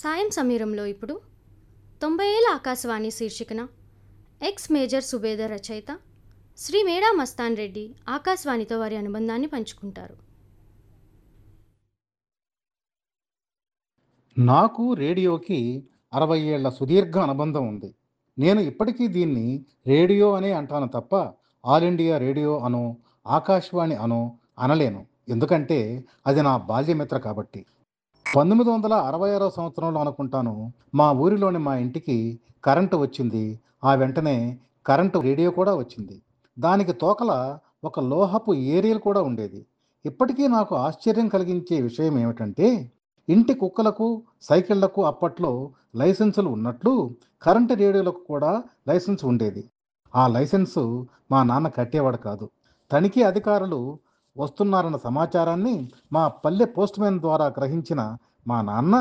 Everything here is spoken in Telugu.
సాయం సమీరంలో ఇప్పుడు తొంభై ఏళ్ళ ఆకాశవాణి శీర్షికన ఎక్స్ మేజర్ సుబేదర్ రచయిత శ్రీ మేడా మస్తాన్ రెడ్డి ఆకాశవాణితో వారి అనుబంధాన్ని పంచుకుంటారు నాకు రేడియోకి అరవై ఏళ్ల సుదీర్ఘ అనుబంధం ఉంది నేను ఇప్పటికీ దీన్ని రేడియో అనే అంటాను తప్ప ఆల్ ఇండియా రేడియో అనో ఆకాశవాణి అనో అనలేను ఎందుకంటే అది నా బాల్యమిత్ర కాబట్టి పంతొమ్మిది వందల అరవై ఆరో సంవత్సరంలో అనుకుంటాను మా ఊరిలోని మా ఇంటికి కరెంటు వచ్చింది ఆ వెంటనే కరెంటు రేడియో కూడా వచ్చింది దానికి తోకల ఒక లోహపు ఏరియల్ కూడా ఉండేది ఇప్పటికీ నాకు ఆశ్చర్యం కలిగించే విషయం ఏమిటంటే ఇంటి కుక్కలకు సైకిళ్లకు అప్పట్లో లైసెన్సులు ఉన్నట్లు కరెంటు రేడియోలకు కూడా లైసెన్స్ ఉండేది ఆ లైసెన్సు మా నాన్న కట్టేవాడు కాదు తనిఖీ అధికారులు వస్తున్నారన్న సమాచారాన్ని మా పల్లె పోస్ట్ మ్యాన్ ద్వారా గ్రహించిన మా నాన్న